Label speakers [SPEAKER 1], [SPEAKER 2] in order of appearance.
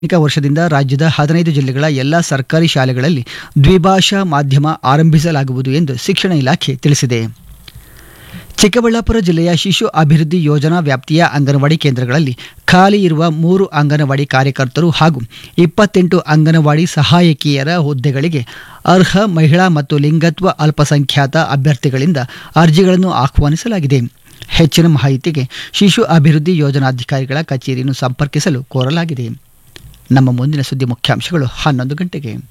[SPEAKER 1] ಶೈಕ್ಷಣಿಕ ವರ್ಷದಿಂದ ರಾಜ್ಯದ ಹದಿನೈದು ಜಿಲ್ಲೆಗಳ ಎಲ್ಲ ಸರ್ಕಾರಿ ಶಾಲೆಗಳಲ್ಲಿ ದ್ವಿಭಾಷಾ ಮಾಧ್ಯಮ ಆರಂಭಿಸಲಾಗುವುದು ಎಂದು ಶಿಕ್ಷಣ ಇಲಾಖೆ ತಿಳಿಸಿದೆ ಚಿಕ್ಕಬಳ್ಳಾಪುರ ಜಿಲ್ಲೆಯ ಶಿಶು ಅಭಿವೃದ್ಧಿ ಯೋಜನಾ ವ್ಯಾಪ್ತಿಯ ಅಂಗನವಾಡಿ ಕೇಂದ್ರಗಳಲ್ಲಿ ಖಾಲಿ ಇರುವ ಮೂರು ಅಂಗನವಾಡಿ ಕಾರ್ಯಕರ್ತರು ಹಾಗೂ ಇಪ್ಪತ್ತೆಂಟು ಅಂಗನವಾಡಿ ಸಹಾಯಕಿಯರ ಹುದ್ದೆಗಳಿಗೆ ಅರ್ಹ ಮಹಿಳಾ ಮತ್ತು ಲಿಂಗತ್ವ ಅಲ್ಪಸಂಖ್ಯಾತ ಅಭ್ಯರ್ಥಿಗಳಿಂದ ಅರ್ಜಿಗಳನ್ನು ಆಹ್ವಾನಿಸಲಾಗಿದೆ ಹೆಚ್ಚಿನ ಮಾಹಿತಿಗೆ ಶಿಶು ಅಭಿವೃದ್ಧಿ ಯೋಜನಾಧಿಕಾರಿಗಳ ಕಚೇರಿಯನ್ನು ಸಂಪರ್ಕಿಸಲು ಕೋರಲಾಗಿದೆ ನಮ್ಮ ಮುಂದಿನ ಸುದ್ದಿ ಮುಖ್ಯಾಂಶಗಳು ಹನ್ನೊಂದು ಗಂಟೆಗೆ